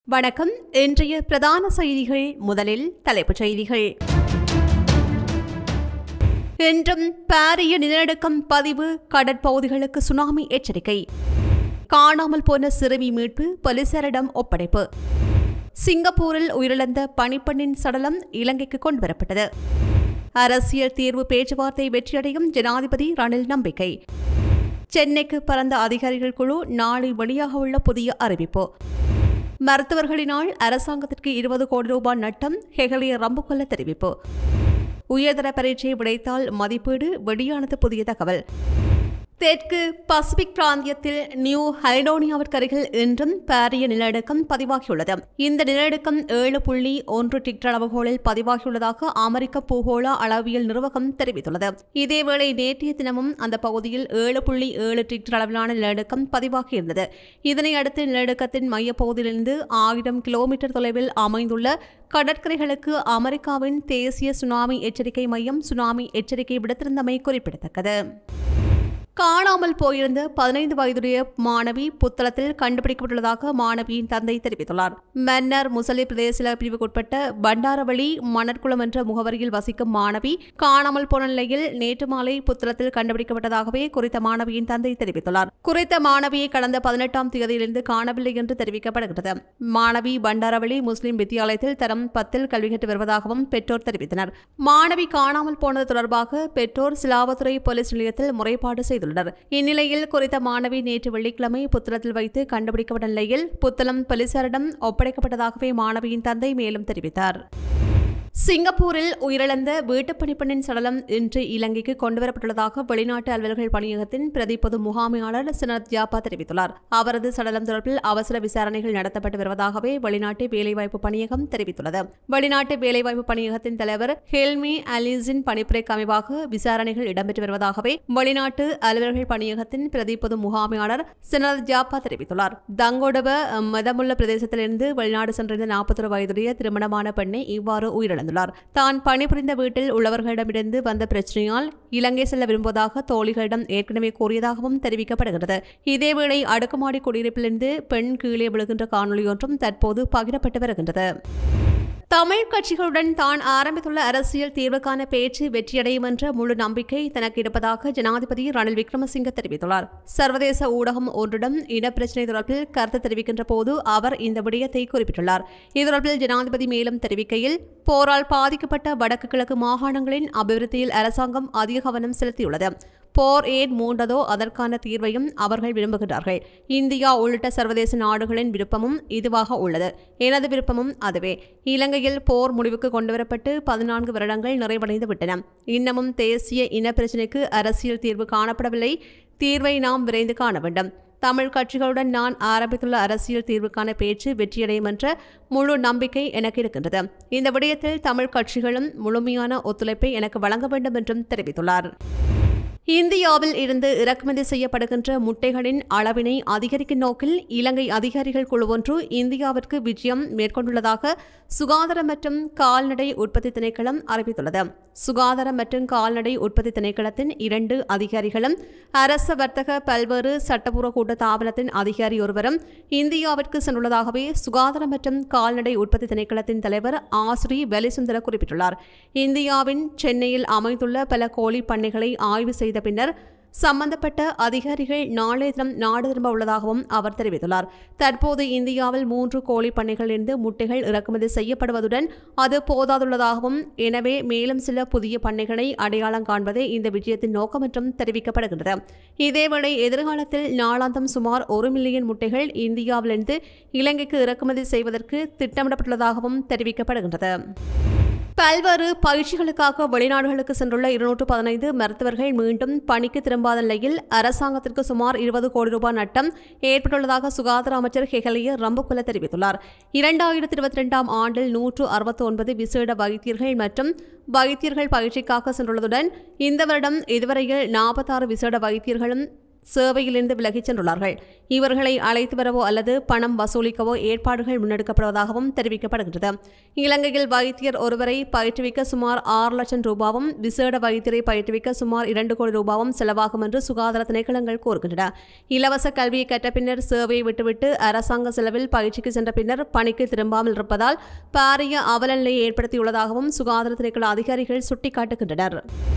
வணக்கம் இன்றைய பிரதான செய்திகள் முதலில் தலைப்புச் செய்திகள் இன்றும் பாரிய நிலநடுக்கம் பதிவு கடற்பகுதிகளுக்கு சுனாமி எச்சரிக்கை காணாமல் போன சிறுமி மீட்பு போலீசாரிடம் ஒப்படைப்பு சிங்கப்பூரில் உயிரிழந்த பணிப்பெண்ணின் சடலம் இலங்கைக்கு கொண்டுவரப்பட்டது அரசியல் தீர்வு பேச்சுவார்த்தை வெற்றியடையும் ஜனாதிபதி ரணில் நம்பிக்கை சென்னைக்கு பறந்த அதிகாரிகள் குழு நாளை வெளியாக உள்ள புதிய அறிவிப்பு மருத்துவர்களினால் அரசாங்கத்திற்கு இருபது கோடி ரூபாய் நட்டம் ஹெகலிய ரம்புகொல்ல தெரிவிப்பு உயர்தர பரீட்சை விடைத்தால் மதிப்பீடு வெளியானது புதிய தகவல் தெற்கு பசிபிக் பிராந்தியத்தில் நியூ ஹைடோனியாவிற்கு அருகில் இன்றும் பாரிய நிலநடுக்கம் பதிவாகியுள்ளது இந்த நிலநடுக்கம் ஏழு புள்ளி ஒன்று டிக்டர் அளவுகோலில் பதிவாகியுள்ளதாக அமெரிக்க பூகோள அளவியல் நிர்வாகம் தெரிவித்துள்ளது இதேவேளை நேற்றைய தினமும் அந்த பகுதியில் ஏழு புள்ளி ஏழு டிக்டர் அளவிலான நிலநடுக்கம் பதிவாகியிருந்தது இதனை அடுத்து நிலநடுக்கத்தின் மையப்பகுதியிலிருந்து ஆயிரம் கிலோமீட்டர் தொலைவில் அமைந்துள்ள கடற்கரைகளுக்கு அமெரிக்காவின் தேசிய சுனாமி எச்சரிக்கை மையம் சுனாமி எச்சரிக்கை விடுத்திருந்தமை குறிப்பிடத்தக்கது காணாமல் போயிருந்த பதினைந்து வயதுடைய மாணவி புத்தளத்தில் கண்டுபிடிக்கப்பட்டுள்ளதாக மாணவியின் தந்தை தெரிவித்துள்ளார் மன்னர் முசலி பிரதேச பிரிவுக்குட்பட்ட பண்டாரவழி மணற்குளம் என்ற முகவரியில் வசிக்கும் மாணவி காணாமல் போன நிலையில் நேற்று மாலை புத்தளத்தில் கண்டுபிடிக்கப்பட்டதாகவே குறித்த மாணவியின் தந்தை தெரிவித்துள்ளார் குறித்த மாணவியை கடந்த பதினெட்டாம் தேதியிலிருந்து காணவில்லை என்று தெரிவிக்கப்படுகிறது மாணவி பண்டாரவழி முஸ்லிம் வித்தியாலயத்தில் தரம் பத்தில் கல்வி கற்று வருவதாகவும் பெற்றோர் தெரிவித்தனர் மாணவி காணாமல் போனது தொடர்பாக பெற்றோர் சிலாவத்துறை போலீஸ் நிலையத்தில் முறைப்பாடு செய்துள்ளனர் இந்நிலையில் குறித்த மாணவி நேற்று வெள்ளிக்கிழமை புத்தளத்தில் வைத்து கண்டுபிடிக்கப்பட்ட நிலையில் புத்தளம் போலீசாரிடம் ஒப்படைக்கப்பட்டதாகவே மாணவியின் தந்தை மேலும் தெரிவித்தார் சிங்கப்பூரில் உயிரிழந்த வீட்டுப் பணிப்பெண்ணின் சடலம் இன்று இலங்கைக்கு கொண்டுவரப்பட்டுள்ளதாக வெளிநாட்டு அலுவலர்கள் பணியகத்தின் பிரதி பொது முகாமையாளர் சினத் ஜாப்பா தெரிவித்துள்ளார் அவரது சடலம் தொடர்பில் அவசர விசாரணைகள் நடத்தப்பட்டு வருவதாகவே வெளிநாட்டு வேலைவாய்ப்பு பணியகம் தெரிவித்துள்ளது வெளிநாட்டு வேலைவாய்ப்பு பணியகத்தின் தலைவர் ஹெல்மி அலிஸின் பணிப்புரைக்கு அமைவாக விசாரணைகள் இடம்பெற்று வருவதாகவே வெளிநாட்டு அலுவலர்கள் பணியகத்தின் பிரதி பொது முகாமையாளர் சினத் ஜாப்பா தெரிவித்துள்ளார் தங்கோடவ மதமுள்ள பிரதேசத்திலிருந்து வெளிநாடு சென்றிருந்த நாற்பத்தொரு வயதுடைய திருமணமான பெண்ணை இவ்வாறு உயிரிழந்தார் இழந்துள்ளார் தான் பணிபுரிந்த வீட்டில் உள்ளவர்களிடமிருந்து வந்த பிரச்சனையால் இலங்கை செல்ல விரும்புவதாக தோழிகளிடம் ஏற்கனவே கூறியதாகவும் தெரிவிக்கப்படுகிறது இதேவேளை அடுக்குமாடி குடியிருப்பிலிருந்து பெண் கீழே விழுகின்ற காணொலி ஒன்றும் தற்போது பகிரப்பட்டு வருகின்றது தமிழ் கட்சிகளுடன் தான் ஆரம்பித்துள்ள அரசியல் தீர்வுக்கான பேச்சு வெற்றியடையும் என்ற முழு நம்பிக்கை தனக்கு இருப்பதாக ஜனாதிபதி ரணில் விக்ரமசிங்க தெரிவித்துள்ளார் சர்வதேச ஊடகம் ஒன்றிடம் இனப்பிரச்சினை தொடர்பில் கருத்து தெரிவிக்கின்ற போது அவர் இந்த விடயத்தை குறிப்பிட்டுள்ளார் இது தொடர்பில் ஜனாதிபதி மேலும் தெரிவிக்கையில் போரால் பாதிக்கப்பட்ட வடக்கு கிழக்கு மாகாணங்களின் அபிவிருத்தியில் அரசாங்கம் அதிக கவனம் செலுத்தியுள்ளது போர் ஏன் மூண்டதோ அதற்கான தீர்வையும் அவர்கள் விரும்புகிறார்கள் இந்தியா உள்ளிட்ட சர்வதேச நாடுகளின் விருப்பமும் இதுவாக உள்ளது எனது விருப்பமும் அதுவே இலங்கையில் போர் முடிவுக்கு கொண்டுவரப்பட்டு பதினான்கு வருடங்கள் நிறைவடைந்து விட்டன இன்னமும் தேசிய இன பிரச்சினைக்கு அரசியல் தீர்வு காணப்படவில்லை தீர்வை நாம் விரைந்து காண வேண்டும் தமிழ் கட்சிகளுடன் நான் ஆரம்பித்துள்ள அரசியல் தீர்வுக்கான பேச்சு வெற்றியடையும் என்ற முழு நம்பிக்கை எனக்கு இருக்கின்றது இந்த விடயத்தில் தமிழ் கட்சிகளும் முழுமையான ஒத்துழைப்பை எனக்கு வழங்க வேண்டும் என்றும் தெரிவித்துள்ளார் இந்தியாவில் இருந்து இறக்குமதி செய்யப்படுகின்ற முட்டைகளின் அளவினை அதிகரிக்கும் நோக்கில் இலங்கை அதிகாரிகள் குழு ஒன்று இந்தியாவிற்கு விஜயம் மேற்கொண்டுள்ளதாக சுகாதார மற்றும் கால்நடை உற்பத்தி திணைக்களம் அறிவித்துள்ளது சுகாதாரம் மற்றும் கால்நடை உற்பத்தி திணைக்களத்தின் இரண்டு அதிகாரிகளும் அரச வர்த்தக பல்வேறு சட்டப்பூர்வ கூட்ட தாபனத்தின் அதிகாரி ஒருவரும் இந்தியாவிற்கு சென்றுள்ளதாகவே சுகாதாரம் மற்றும் கால்நடை உற்பத்தி திணைக்களத்தின் தலைவர் ஆஸ்ரீ வெலிசுந்தர குறிப்பிட்டுள்ளார் இந்தியாவின் சென்னையில் அமைந்துள்ள பல கோழி பண்ணைகளை ஆய்வு செய்த பின்னர் சம்பந்தப்பட்ட அதிகாரிகள் நாளைய தினம் நாடு திரும்ப உள்ளதாகவும் அவர் தெரிவித்துள்ளார் தற்போது இந்தியாவில் மூன்று கோழி பண்ணைகளிலிருந்து முட்டைகள் இறக்குமதி செய்யப்படுவதுடன் அது போதாதுள்ளதாகவும் எனவே மேலும் சில புதிய பண்ணைகளை அடையாளம் காண்பதே இந்த விஜயத்தின் நோக்கம் என்றும் தெரிவிக்கப்படுகின்றது இதேவேளை எதிர்காலத்தில் நாளாந்தம் சுமார் ஒரு மில்லியன் முட்டைகள் இந்தியாவிலிருந்து இலங்கைக்கு இறக்குமதி செய்வதற்கு திட்டமிடப்பட்டுள்ளதாகவும் தெரிவிக்கப்படுகின்றது பல்வேறு பயிற்சிகளுக்காக வெளிநாடுகளுக்கு சென்றுள்ள இருநூற்று பதினைந்து மருத்துவர்கள் மீண்டும் பணிக்கு திரும்பாத நிலையில் அரசாங்கத்திற்கு சுமார் இருபது கோடி ரூபாய் நட்டம் ஏற்பட்டுள்ளதாக சுகாதார அமைச்சர் ஹெகலிய ரம்புகுல தெரிவித்துள்ளார் இரண்டாயிரத்தி இருபத்தி ரெண்டாம் ஆண்டில் நூற்று அறுபத்தி ஒன்பது விசேட வைத்தியர்கள் மற்றும் வைத்தியர்கள் பயிற்சிக்காக சென்றுள்ளதுடன் இந்த வருடம் இதுவரையில் நாற்பத்தாறு விசேட வைத்தியர்களும் சேவையிலிருந்து விலகிச் சென்றுள்ளார்கள் இவர்களை அழைத்து வரவோ அல்லது பணம் வசூலிக்கவோ ஏற்பாடுகள் முன்னெடுக்கப்படுவதாகவும் தெரிவிக்கப்படுகிறது இலங்கையில் வைத்தியர் ஒருவரை பயிற்றுவிக்க சுமார் ஆறு லட்சம் ரூபாவும் விசேட வைத்தியரை பயிற்றுவிக்க சுமார் இரண்டு கோடி ரூபாவும் செலவாகும் என்று சுகாதார திணைக்களங்கள் கூறுகின்றன இலவச கல்வியை கற்ற பின்னர் சேவையை விட்டுவிட்டு அரசாங்க செலவில் பயிற்சிக்கு சென்ற பின்னர் பணிக்கு திரும்பாமல் இருப்பதால் பாரிய அவலநிலையை ஏற்படுத்தியுள்ளதாகவும் சுகாதார திணைக்கள அதிகாரிகள் சுட்டிக்காட்டுகின்றனர்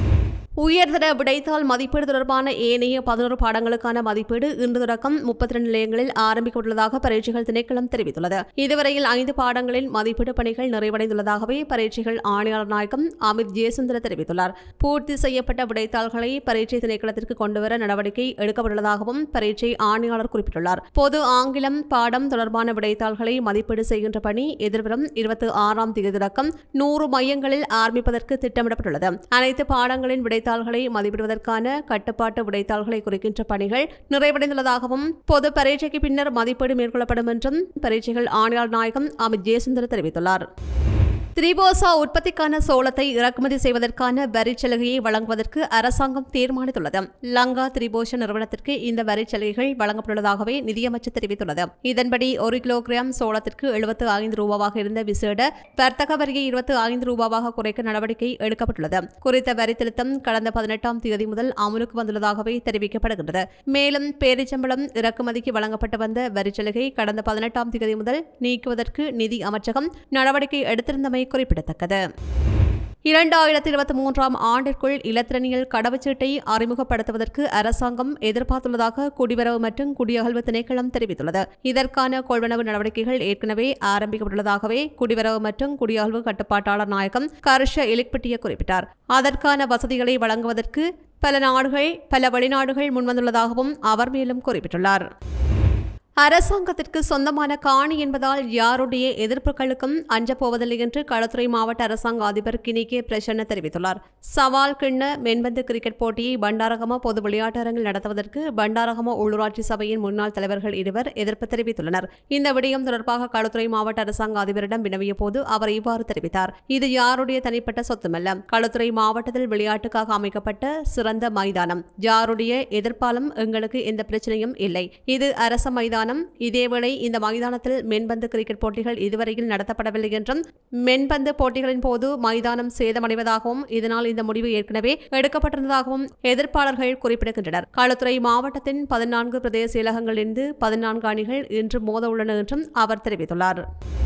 உயர்தர விடைத்தாள் மதிப்பீடு தொடர்பான ஏனைய பதினோரு பாடங்களுக்கான மதிப்பீடு இன்று தொடக்கம் முப்பத்தி ரெண்டு நிலையங்களில் ஆரம்பிக்கப்பட்டுள்ளதாக பரீட்சைகள் திணைக்களம் தெரிவித்துள்ளது இதுவரையில் ஐந்து பாடங்களில் மதிப்பீடு பணிகள் நிறைவடைந்துள்ளதாகவே பரீட்சைகள் ஆணையாளர் நாயகம் அமித் ஜெயசுந்தர தெரிவித்துள்ளார் பூர்த்தி செய்யப்பட்ட விடைத்தாள்களை பரீட்சை திணைக்களத்திற்கு கொண்டுவர நடவடிக்கை எடுக்கப்பட்டுள்ளதாகவும் பரீட்சை ஆணையாளர் குறிப்பிட்டுள்ளார் பொது ஆங்கிலம் பாடம் தொடர்பான விடைத்தாள்களை மதிப்பீடு செய்கின்ற பணி எதிர்வரும் இருபத்தி ஆறாம் தேதி தொடக்கம் நூறு மையங்களில் ஆரம்பிப்பதற்கு திட்டமிடப்பட்டுள்ளது அனைத்து பாடங்களின் விடைத்தாள்களை மதிப்பிடுவதற்கான கட்டுப்பாட்டு விடைத்தாள்களை குறிக்கின்ற பணிகள் நிறைவடைந்துள்ளதாகவும் பொது பரீட்சைக்கு பின்னர் மதிப்பீடு மேற்கொள்ளப்படும் என்றும் பரீட்சைகள் ஆணையாளர் நாயகம் அமித் ஜெயசுந்தர் தெரிவித்துள்ளார் திரிபோசா உற்பத்திக்கான சோளத்தை இறக்குமதி செய்வதற்கான வரிச் சலுகையை வழங்குவதற்கு அரசாங்கம் தீர்மானித்துள்ளது லங்கா திரிபோஷ நிறுவனத்திற்கு இந்த வரிச் சலுகைகள் வழங்கப்பட்டுள்ளதாகவே நிதியமைச்சர் தெரிவித்துள்ளது இதன்படி ஒரு கிலோகிராம் சோளத்திற்கு எழுபத்து ஐந்து ரூபாவாக இருந்த விசேட வர்த்தக வரியை இருபத்தி ஐந்து ரூபாவாக குறைக்க நடவடிக்கை எடுக்கப்பட்டுள்ளது குறித்த வரி திருத்தம் கடந்த பதினெட்டாம் தேதி முதல் அமலுக்கு வந்துள்ளதாகவே தெரிவிக்கப்படுகின்றது மேலும் பேரிச்சம்பளம் இறக்குமதிக்கு வழங்கப்பட்டு வந்த வரிச் சலுகை கடந்த பதினெட்டாம் தேதி முதல் நீக்குவதற்கு நிதி அமைச்சகம் நடவடிக்கை எடுத்திருந்தமை குறிப்பிடத்தக்கது இரண்டாயிரத்தி இருபத்தி மூன்றாம் ஆண்டிற்குள் இலத்திரனியல் கடவுச்சீட்டை அறிமுகப்படுத்துவதற்கு அரசாங்கம் எதிர்பார்த்துள்ளதாக குடிவரவு மற்றும் குடியகழ்வு திணைக்களம் தெரிவித்துள்ளது இதற்கான கொள்வனவு நடவடிக்கைகள் ஏற்கனவே ஆரம்பிக்கப்பட்டுள்ளதாகவே குடிவரவு மற்றும் குடியகழ்வு கட்டுப்பாட்டாளர் நாயகம் கர்ஷ எலிக்பிட்டிய குறிப்பிட்டார் அதற்கான வசதிகளை வழங்குவதற்கு பல நாடுகள் பல வெளிநாடுகள் முன்வந்துள்ளதாகவும் அவர் மேலும் குறிப்பிட்டுள்ளார் அரசாங்கத்திற்கு சொந்தமான காணி என்பதால் யாருடைய எதிர்ப்புகளுக்கும் அஞ்சப் போவதில்லை என்று களத்துறை மாவட்ட அரசாங்க அதிபர் கினிகே பிரசன்ன தெரிவித்துள்ளார் சவால் கிண்ண மென்பந்து கிரிக்கெட் போட்டியை பண்டாரகம பொது விளையாட்டரங்கில் நடத்துவதற்கு பண்டாரகம உள்ளூராட்சி சபையின் முன்னாள் தலைவர்கள் இருவர் எதிர்ப்பு தெரிவித்துள்ளனர் இந்த விடயம் தொடர்பாக களுத்துறை மாவட்ட அரசாங்க அதிபரிடம் வினவிய போது அவர் இவ்வாறு தெரிவித்தார் இது யாருடைய தனிப்பட்ட சொத்துமல்ல களுத்துறை மாவட்டத்தில் விளையாட்டுக்காக அமைக்கப்பட்ட சிறந்த மைதானம் யாருடைய எதிர்ப்பாலும் எங்களுக்கு எந்த பிரச்சனையும் இல்லை இது அரச மைதானம் இதேவேளை இந்த மைதானத்தில் மென்பந்து கிரிக்கெட் போட்டிகள் இதுவரையில் நடத்தப்படவில்லை என்றும் மென்பந்து போட்டிகளின் போது மைதானம் சேதமடைவதாகவும் இதனால் இந்த முடிவு ஏற்கனவே எடுக்கப்பட்டிருந்ததாகவும் எதிர்ப்பாளர்கள் குறிப்பிடுகின்றனர் களுத்துறை மாவட்டத்தின் பதினான்கு பிரதேச செயலகங்களிலிருந்து பதினான்கு அணிகள் இன்று மோத உள்ளன என்றும் அவர் தெரிவித்துள்ளார்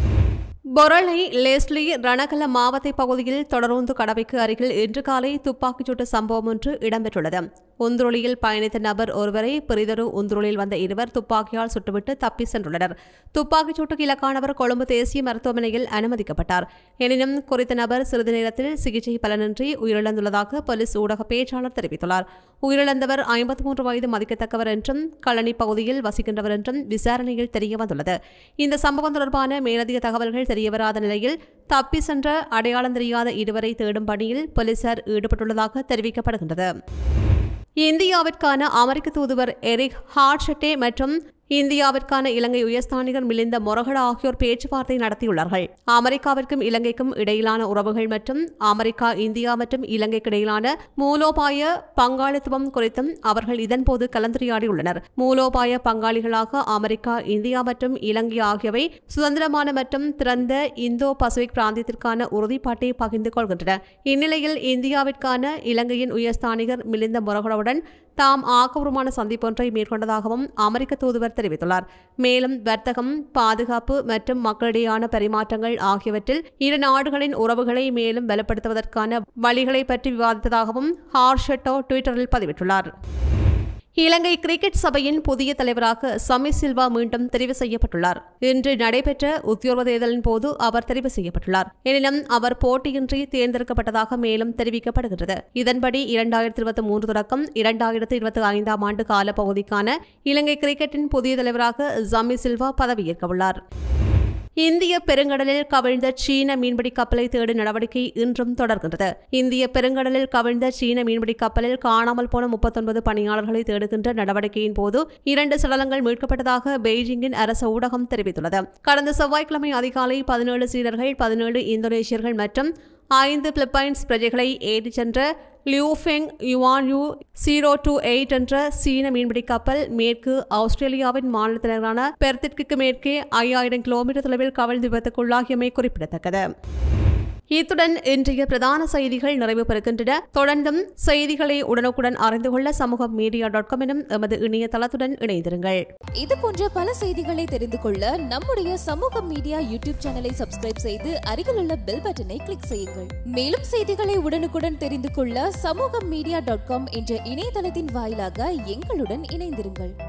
பொரளை லெஸ்லி ரணகல மாவத்தை பகுதியில் தொடருந்து கடவைக்கு அருகில் இன்று காலை துப்பாக்கிச்சூட்டு சம்பவம் ஒன்று இடம்பெற்றுள்ளது உந்துருளியில் பயணித்த நபர் ஒருவரை பெரிதொரு உந்துருளில் வந்த இருவர் துப்பாக்கியால் சுட்டுவிட்டு தப்பி சென்றுள்ளனர் துப்பாக்கிச் சூட்டுக்கு இலக்கானவர் கொழும்பு தேசிய மருத்துவமனையில் அனுமதிக்கப்பட்டார் எனினும் குறித்த நபர் சிறிது நேரத்தில் சிகிச்சை பலனின்றி உயிரிழந்துள்ளதாக போலீஸ் ஊடக பேச்சாளர் தெரிவித்துள்ளார் உயிரிழந்தவர் ஐம்பத்தி மூன்று வயது மதிக்கத்தக்கவர் என்றும் களனி பகுதியில் வசிக்கின்றவர் என்றும் விசாரணையில் தெரியவந்துள்ளது இந்த சம்பவம் தொடர்பான மேலதிக தகவல்கள் தெரியவராத நிலையில் தப்பி சென்ற அடையாளம் தெரியாத இருவரை தேடும் பணியில் போலீசார் ஈடுபட்டுள்ளதாக தெரிவிக்கப்படுகின்றது இந்தியாவிற்கான அமெரிக்க தூதுவர் எரிக் ஹார்ட்ஷெட்டே மற்றும் இந்தியாவிற்கான இலங்கை உயர்ஸ்தானிகர் மிலிந்த மொரகட ஆகியோர் பேச்சுவார்த்தை நடத்தியுள்ளார்கள் அமெரிக்காவிற்கும் இலங்கைக்கும் இடையிலான உறவுகள் மற்றும் அமெரிக்கா இந்தியா மற்றும் இலங்கைக்கு இடையிலான மூலோபாய பங்காளித்துவம் குறித்தும் அவர்கள் இதன்போது கலந்துரையாடியுள்ளனர் மூலோபாய பங்காளிகளாக அமெரிக்கா இந்தியா மற்றும் இலங்கை ஆகியவை சுதந்திரமான மற்றும் திறந்த இந்தோ பசிபிக் பிராந்தியத்திற்கான உறுதிப்பாட்டை பகிர்ந்து கொள்கின்றன இந்நிலையில் இந்தியாவிற்கான இலங்கையின் உயர்ஸ்தானிகர் மிலிந்த மொரகடவுடன் தாம் ஆக்கபூர்வமான சந்திப்பொன்றை மேற்கொண்டதாகவும் அமெரிக்க தூதுவர் தெரிவித்துள்ளார் மேலும் வர்த்தகம் பாதுகாப்பு மற்றும் மக்களிடையான பரிமாற்றங்கள் ஆகியவற்றில் இரு நாடுகளின் உறவுகளை மேலும் பலப்படுத்துவதற்கான வழிகளை பற்றி விவாதித்ததாகவும் ஹார்ஷெட்டோ ட்விட்டரில் பதிவிட்டுள்ளார் இலங்கை கிரிக்கெட் சபையின் புதிய தலைவராக சமி சில்வா மீண்டும் தெரிவு செய்யப்பட்டுள்ளார் இன்று நடைபெற்ற உத்தியோக தேர்தலின் போது அவர் தெரிவு செய்யப்பட்டுள்ளார் எனினும் அவர் போட்டியின்றி தேர்ந்தெடுக்கப்பட்டதாக மேலும் தெரிவிக்கப்படுகிறது இதன்படி இரண்டாயிரத்தி இருபத்தி மூன்று தொடக்கம் இரண்டாயிரத்தி இருபத்தி ஐந்தாம் ஆண்டு காலப்பகுதிக்கான இலங்கை கிரிக்கெட்டின் புதிய தலைவராக ஜமி சில்வா பதவியேற்க உள்ளார் இந்திய பெருங்கடலில் கவிழ்ந்த சீன மீன்பிடி கப்பலை தேடும் நடவடிக்கை இன்றும் தொடர்கின்றது இந்திய பெருங்கடலில் கவிழ்ந்த சீன மீன்பிடி கப்பலில் காணாமல் போன முப்பத்தொன்பது பணியாளர்களை தேடுகின்ற நடவடிக்கையின் போது இரண்டு சடலங்கள் மீட்கப்பட்டதாக பெய்ஜிங்கின் அரசு ஊடகம் தெரிவித்துள்ளது கடந்த செவ்வாய்க்கிழமை அதிகாலை பதினேழு சீனர்கள் பதினேழு இந்தோனேஷியர்கள் மற்றும் ஐந்து பிலிப்பைன்ஸ் பிரஜைகளை ஏற்றிச் சென்ற Liufeng Yuanyu zero two eight என்ற சீன மீன்பிடி கப்பல் மேற்கு ஆஸ்திரேலியாவின் மாநிலத்தினரான பெர்த்திற்கு மேற்கே ஐயாயிரம் கிலோமீட்டர் தொலைவில் கவிழ்ந்து விபத்துக்குள்ளாகியமை குறிப்பிடத்தக்கது இத்துடன் இன்றைய பிரதான செய்திகள் நிறைவு பெறுகின்றன தொடர்ந்தும் செய்திகளை உடனுக்குடன் அறிந்து கொள்ள சமூக மீடியா டாட் காம் எனும் எமது இணையதளத்துடன் இணைந்திருங்கள் இது போன்ற பல செய்திகளை தெரிந்து கொள்ள நம்முடைய சமூக மீடியா யூடியூப் சேனலை சப்ஸ்கிரைப் செய்து அருகில் உள்ள பெல் பட்டனை கிளிக் செய்யுங்கள் மேலும் செய்திகளை உடனுக்குடன் தெரிந்து கொள்ள சமூக மீடியா டாட் காம் என்ற இணையதளத்தின் வாயிலாக எங்களுடன் இணைந்திருங்கள்